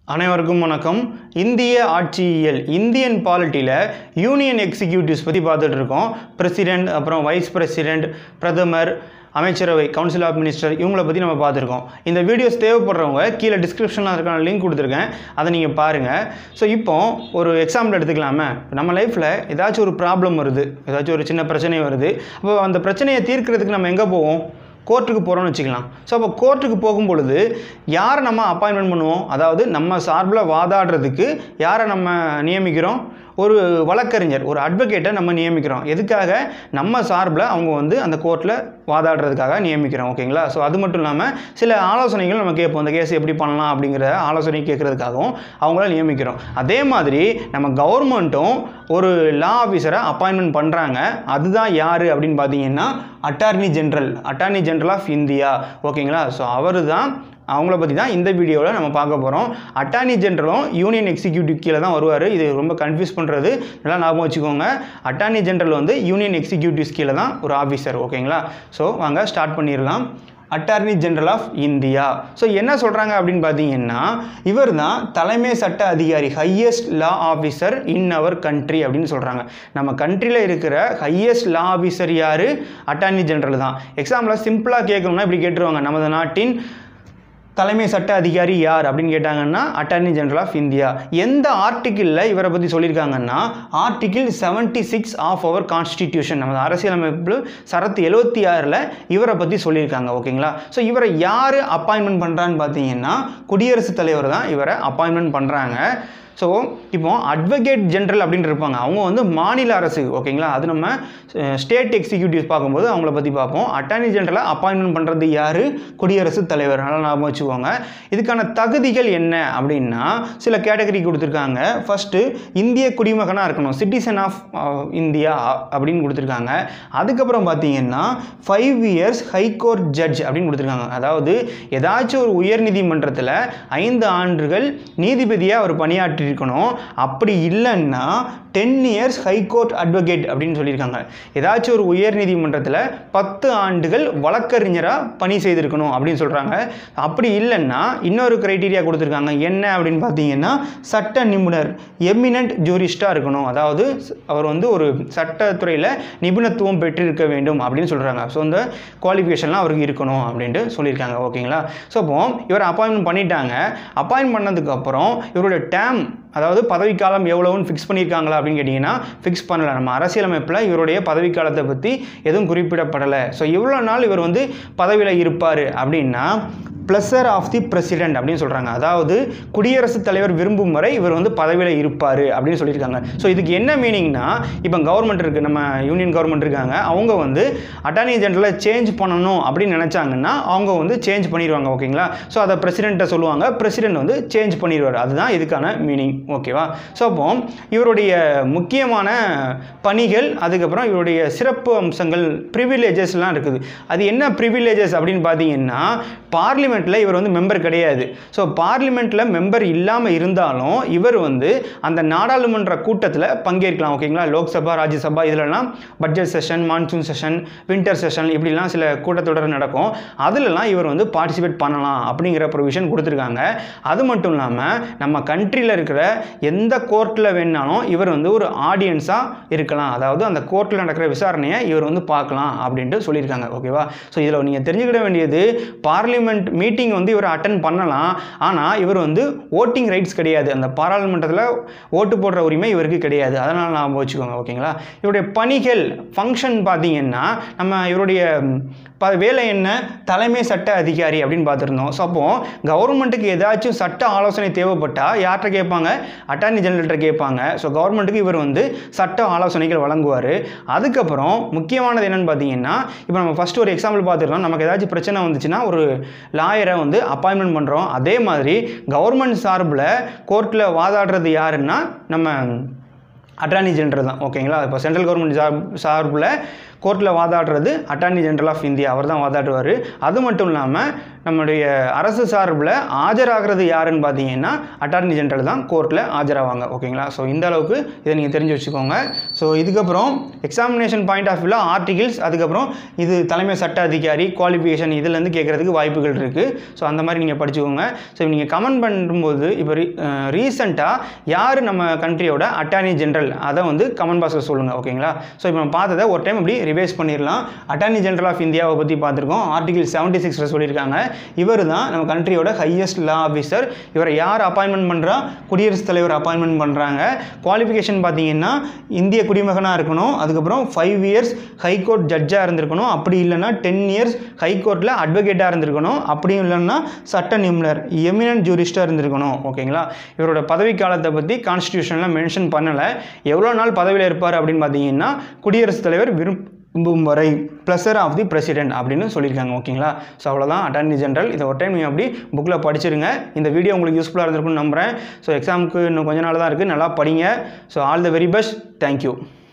அனைவருக்கும் வணக்கம் இந்திய ஆட்சியியல் இந்தியன் பாலிட்டியில் யூனியன் எக்ஸிக்யூட்டிவ்ஸ் பற்றி பார்த்துட்டு இருக்கோம் பிரசிடெண்ட் அப்புறம் வைஸ் பிரசிடெண்ட் பிரதமர் அமைச்சரவை கவுன்சில் ஆஃப் மினிஸ்டர் இவங்கள பற்றி நம்ம பார்த்துருக்கோம் இந்த வீடியோஸ் தேவைப்படுறவங்க கீழே டிஸ்கிரிப்ஷனில் இருக்கான லிங்க் கொடுத்துருக்கேன் அதை நீங்கள் பாருங்கள் ஸோ இப்போ ஒரு எக்ஸாம்பிள் எடுத்துக்கலாமே நம்ம லைஃப்பில் ஏதாச்சும் ஒரு ப்ராப்ளம் வருது ஏதாச்சும் ஒரு சின்ன பிரச்சனை வருது அப்போ அந்த பிரச்சனையை தீர்க்கிறதுக்கு நம்ம எங்கே போவோம் கோர்ட்டுக்கு போகிறோம்னு வச்சுக்கலாம் ஸோ அப்போ கோர்ட்டுக்கு போகும் பொழுது யாரை நம்ம அப்பாயின்மெண்ட் பண்ணுவோம் அதாவது நம்ம சார்பில் வாதாடுறதுக்கு யாரை நம்ம நியமிக்கிறோம் ஒரு வழக்கறிஞர் ஒரு அட்வொகேட்டை நம்ம நியமிக்கிறோம் எதுக்காக நம்ம சார்பில் அவங்க வந்து அந்த கோர்ட்டில் வாதாடுறதுக்காக நியமிக்கிறோம் ஓகேங்களா ஸோ அது மட்டும் இல்லாமல் சில ஆலோசனைகள் நம்ம கேட்போம் இந்த கேஸ் எப்படி பண்ணலாம் அப்படிங்கிற ஆலோசனை கேட்குறதுக்காகவும் அவங்கள நியமிக்கிறோம் அதே மாதிரி நம்ம கவர்மெண்ட்டும் ஒரு லா ஆஃபீஸரை அப்பாயின்மெண்ட் பண்ணுறாங்க அதுதான் யார் அப்படின்னு பார்த்தீங்கன்னா attorney general attorney general of India ஓகேங்களா ஸோ அவர் தான் அவங்கள பற்றி தான் இந்த வீடியோவில் நம்ம பார்க்க போகிறோம் அட்டார்னி ஜென்ரலும் யூனியன் எக்ஸிக்யூட்டிவ் கீழே தான் வருவார் இது ரொம்ப கன்ஃபியூஸ் பண்ணுறது நல்லா ஞாபகம் வச்சுக்கோங்க அட்டார்னி ஜென்ரல் வந்து யூனியன் எக்ஸிக்யூட்டிவ்ஸ் கீழே தான் ஒரு ஆஃபீஸர் ஓகேங்களா ஸோ வாங்க ஸ்டார்ட் பண்ணிடலாம் attorney general of India so என்ன சொல்கிறாங்க அப்படின்னு பார்த்தீங்கன்னா இவர் தான் தலைமை சட்ட அதிகாரி highest law officer in our country அப்படின்னு சொல்கிறாங்க நம்ம கண்ட்ரியில் இருக்கிற ஹையஸ்ட் லா ஆஃபீஸர் யார் அட்டார்னி ஜென்ரல் தான் எக்ஸாம்பிளாக சிம்பிளாக கேட்கணும்னா இப்படி கேட்டுருவாங்க நமது நாட்டின் தலைமை சட்ட அதிகாரி யார் அப்படின்னு கேட்டாங்கன்னா அட்டார்னி ஜெனரல் ஆஃப் இந்தியா எந்த ஆர்டிக்கிளில் இவரை பற்றி சொல்லியிருக்காங்கன்னா article seventy six of our constitution நமது அரசியலமைப்பு சரத்து எழுபத்தி ஆறில் இவரை பற்றி சொல்லியிருக்காங்க ஓகேங்களா ஸோ இவரை யார் அப்பாயின்மெண்ட் பண்ணுறான்னு பார்த்தீங்கன்னா குடியரசுத் தலைவர் தான் இவரை அப்பாயின்மெண்ட் பண்ணுறாங்க ஸோ இப்போ அட்வொகேட் ஜென்ரல் அப்படின்னு இருப்பாங்க அவங்க வந்து மாநில அரசு ஓகேங்களா அது நம்ம ஸ்டேட் எக்ஸிக்யூட்டிவ்ஸ் பார்க்கும்போது அவங்கள பற்றி பார்ப்போம் அட்டார்னி ஜென்ரலாக அப்பாயின்மெண்ட் பண்ணுறது யார் குடியரசுத் தலைவர் நல்லா ஞாபகம் வச்சுக்கோங்க இதுக்கான தகுதிகள் என்ன அப்படின்னா சில கேட்டகரி கொடுத்துருக்காங்க ஃபஸ்ட்டு இந்திய குடிமகனாக இருக்கணும் சிட்டிசன் ஆஃப் இந்தியா அப்படின்னு கொடுத்துருக்காங்க அதுக்கப்புறம் பார்த்தீங்கன்னா ஃபைவ் இயர்ஸ் ஹைகோர்ட் ஜட்ஜ் அப்படின்னு கொடுத்துருக்காங்க அதாவது ஏதாச்சும் ஒரு உயர்நீதிமன்றத்தில் ஐந்து ஆண்டுகள் நீதிபதியாக அவர் பணியாற்றி இருக்கணும் அப்படி இல்லைன்னா டென் இயர்ஸ் ஹைகோர்ட் அட்வொகேட் அப்படின்னு சொல்லியிருக்காங்க ஏதாச்சும் ஒரு உயர் நீதிமன்றத்தில் பத்து ஆண்டுகள் வழக்கறிஞராக பணி செய்திருக்கணும் அப்படின்னு சொல்கிறாங்க அப்படி இல்லைன்னா இன்னொரு க்ரைட்டீரியா கொடுத்துருக்காங்க என்ன அப்படின்னு பார்த்தீங்கன்னா சட்ட நிபுணர் எமினன்ட் ஜூரிஸ்டாக இருக்கணும் அதாவது அவர் வந்து ஒரு சட்டத்துறையில் நிபுணத்துவம் பெற்றிருக்க வேண்டும் அப்படின்னு சொல்கிறாங்க ஸோ இந்த குவாலிஃபிகேஷன்லாம் அவருக்கு இருக்கணும் அப்படின்ட்டு சொல்லியிருக்காங்க ஓகேங்களா ஸோ அப்போ இவர் அப்பாயின்மெண்ட் பண்ணிட்டாங்க அப்பாயின்ட் பண்ணதுக்கப்புறம் இவருடைய டேம் அதாவது பதவிக்காலம் எவ்வளோன்னு ஃபிக்ஸ் பண்ணியிருக்காங்களா அப்படின்னு கேட்டிங்கன்னா ஃபிக்ஸ் பண்ணலை நம்ம அரசியலமைப்பில் இவருடைய பதவிக்காலத்தை பற்றி எதுவும் குறிப்பிடப்படலை ஸோ எவ்வளோ நாள் இவர் வந்து பதவியில் இருப்பார் அப்படின்னா ப்ளஸர் ஆஃப் தி பிரசிடென்ட் அப்படின்னு சொல்கிறாங்க அதாவது குடியரசுத் தலைவர் விரும்பும் வரை இவர் வந்து பதவியில் இருப்பார் அப்படின்னு சொல்லியிருக்காங்க ஸோ இதுக்கு என்ன மீனிங்னா இப்போ கவர்மெண்ட் இருக்குது நம்ம யூனியன் கவர்மெண்ட் இருக்காங்க அவங்க வந்து அட்டார்னி ஜெனரலை சேஞ்ச் பண்ணணும் அப்படின்னு நினச்சாங்கன்னா அவங்க வந்து சேஞ்ச் பண்ணிடுவாங்க ஓகேங்களா ஸோ அதை பிரசிடெண்ட்டை சொல்லுவாங்க பிரசிடென்ட் வந்து சேஞ்ச் பண்ணிடுவார் அதுதான் இதுக்கான மீனிங் ஓகேவா ஸோ அப்போ இவருடைய முக்கியமான பணிகள் அதுக்கப்புறம் இவருடைய சிறப்பு அம்சங்கள் ப்ரிவிலேஜஸ்லாம் இருக்குது அது என்ன ப்ரிவிலேஜஸ் அப்படின்னு பார்த்தீங்கன்னா பார்லிமெண்ட்டில் இவர் வந்து மெம்பர் கிடையாது ஸோ பார்லிமெண்ட்டில் மெம்பர் இல்லாமல் இருந்தாலும் இவர் வந்து அந்த நாடாளுமன்ற கூட்டத்தில் பங்கேற்கலாம் ஓகேங்களா லோக்சபா ராஜ்யசபா இதிலலாம் budget session monsoon session winter session இப்படிலாம் சில கூட்டத்தொடர் நடக்கும் அதிலலாம் இவர் வந்து பார்ட்டிசிபேட் பண்ணலாம் அப்படிங்கிற ப்ரொவிஷன் கொடுத்துருக்காங்க அது மட்டும் இல்லாமல் நம்ம கண்ட்ரியில் இருக்கிற எந்த கோர்ட்டில் வேணாலும் இவர் வந்து ஒரு ஆடியன்ஸாக இருக்கலாம் அதாவது அந்த கோர்ட்டில் நடக்கிற விசாரணையை இவர் வந்து பார்க்கலாம் அப்படின்ட்டு சொல்லியிருக்காங்க ஓகேவா ஸோ இதில் நீங்கள் தெரிஞ்சுக்கிட வேண்டியது பார்லிமெண்ட் மீட்டிங் வந்து இவர் அட்டன் பண்ணலாம் ஆனால் இவர் வந்து ஓட்டிங் ரைட்ஸ் கிடையாது அந்த பாராளுமன்றத்தில் ஓட்டு போடுற உரிமை இவருக்கு கிடையாது அதனால் நான் வச்சுக்கோங்க ஓகேங்களா இவருடைய பணிகள் ஃபங்க்ஷன் பார்த்தீங்கன்னா நம்ம இவருடைய ப வேலை என்ன தலைமை சட்ட அதிகாரி அப்படின்னு பார்த்துருந்தோம் ஸோ அப்போது கவர்மெண்ட்டுக்கு ஏதாச்சும் சட்ட ஆலோசனை தேவைப்பட்டால் யார்கிட்ட கேட்பாங்க அட்டார்னி ஜெனரல்கிட்ட கேட்பாங்க ஸோ கவர்மெண்ட்டுக்கு இவர் வந்து சட்ட ஆலோசனைகள் வழங்குவார் அதுக்கப்புறம் முக்கியமானது என்னென்னு பார்த்தீங்கன்னா இப்போ நம்ம ஃபஸ்ட்டு ஒரு எக்ஸாம்பிள் பார்த்துருந்தோம் நமக்கு ஏதாச்சும் பிரச்சனை வந்துச்சுன்னா ஒரு லாயரை வந்து அப்பாயின்மெண்ட் பண்ணுறோம் அதே மாதிரி கவர்மெண்ட் சார்பில் கோர்ட்டில் வாதாடுறது யாருன்னா நம்ம அட்டார்னி ஜெனரல் தான் ஓகேங்களா இப்போ சென்ட்ரல் கவர்மெண்ட் சார் சார்பில் கோர்ட்டில் வாதாடுறது அட்டார்னி ஜெனரல் ஆஃப் இந்தியா அவர் தான் வாதாடுவார் அது மட்டும் இல்லாமல் நம்முடைய அரசு சார்பில் ஆஜராகிறது யாருன்னு பார்த்தீங்கன்னா அட்டார்னி ஜெனரல் தான் கோர்ட்டில் ஆஜராவாங்க ஓகேங்களா ஸோ இந்த அளவுக்கு இதை நீங்கள் தெரிஞ்சு வச்சுக்கோங்க ஸோ இதுக்கப்புறம் எக்ஸாமினேஷன் பாயிண்ட் ஆஃப் வியூவில் ஆர்டிகிள்ஸ் அதுக்கப்புறம் இது தலைமை சட்ட அதிகாரி குவாலிஃபிகேஷன் இதுலேருந்து கேட்குறதுக்கு வாய்ப்புகள் இருக்குது ஸோ அந்த மாதிரி நீங்கள் படிச்சுக்கோங்க ஸோ நீங்கள் கமெண்ட் பண்ணும்போது இப்போ ரீ ரீசெண்டாக யார் நம்ம கண்ட்ரியோட அட்டார்னி ஜெனரல் அதை வந்து கமெண்ட் பாக்ஸில் சொல்லுங்கள் ஓகேங்களா ஸோ இப்போ நம்ம பார்த்ததை ஒரு டைம் அப்படி ரிவைஸ் பண்ணிடலாம் அட்டார்னி ஜெனரல் ஆஃப் இந்தியாவை பற்றி பார்த்துருக்கோம் ஆர்டிகிள் செவன்ட்டி சிக்ஸில் சொல்லியிருக்காங்க இவர் தான் நம்ம கண்ட்ரியோட ஹையஸ்ட் லா ஆஃபீஸர் இவரை யார் அப்பாயின்மெண்ட் பண்ணுறா குடியரசுத் தலைவர் அப்பாயின்மெண்ட் பண்ணுறாங்க குவாலிஃபிகேஷன் பார்த்தீங்கன்னா இந்திய குடிமகனாக இருக்கணும் அதுக்கப்புறம் ஃபைவ் இயர்ஸ் ஹைகோர்ட் ஜட்ஜாக இருந்திருக்கணும் அப்படி இல்லைன்னா டென் இயர்ஸ் ஹைகோர்ட்டில் அட்வொகேட்டாக இருந்திருக்கணும் அப்படியும் இல்லைன்னா சட்ட நிபுணர் எமினன்ட் ஜூரிஸ்டாக இருந்திருக்கணும் ஓகேங்களா இவரோட பதவி காலத்தை பற்றி கான்ஸ்டியூஷனில் மென்ஷன் பண்ணலை எவ்வளோ நாள் பதவியில் இருப்பார் அப்படின்னு பார்த்தீங்கன்னா குடியரசுத் தலைவர் விரும்பும் வரை ப்ளஸர் ஆஃப் தி பிரசிடென்ட் அப்படின்னு சொல்லியிருக்காங்க ஓகேங்களா ஸோ அவ்வளோதான் அட்டார்னி ஜெனரல் இதை ஒரு டைம் நீங்கள் அப்படி புக்கில் படிச்சிருங்க இந்த வீடியோ உங்களுக்கு யூஸ்ஃபுல்லாக இருந்திருக்கும்னு நம்புகிறேன் ஸோ எக்ஸாமுக்கு இன்னும் கொஞ்ச நாள் தான் இருக்குது நல்லா படிங்க so all the very best thank you